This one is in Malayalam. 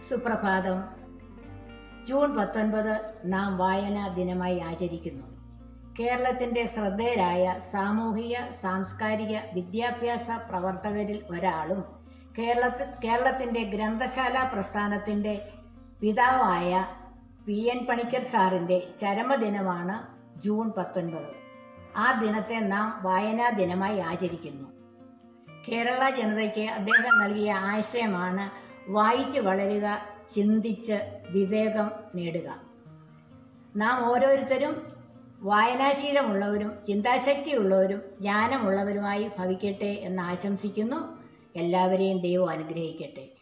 സുപ്രഭാതം ജൂൺ പത്തൊൻപത് നാം വായനാ ദിനമായി ആചരിക്കുന്നു കേരളത്തിൻ്റെ ശ്രദ്ധേയരായ സാമൂഹിക സാംസ്കാരിക വിദ്യാഭ്യാസ പ്രവർത്തകരിൽ ഒരാളും കേരളത്തിൽ കേരളത്തിൻ്റെ ഗ്രന്ഥശാല പ്രസ്ഥാനത്തിൻ്റെ പിതാവായ പി എൻ പണിക്കർ സാറിൻ്റെ ചരമദിനമാണ് ജൂൺ പത്തൊൻപത് ആ ദിനത്തെ നാം വായനാ ദിനമായി ആചരിക്കുന്നു കേരള ജനതയ്ക്ക് അദ്ദേഹം നൽകിയ ആശയമാണ് വായിച്ചു വളരുക ചിന്തിച്ച് വിവേകം നേടുക നാം ഓരോരുത്തരും വായനാശീലമുള്ളവരും ചിന്താശക്തിയുള്ളവരും ജ്ഞാനമുള്ളവരുമായി ഭവിക്കട്ടെ എന്ന് ആശംസിക്കുന്നു എല്ലാവരെയും ദൈവം അനുഗ്രഹിക്കട്ടെ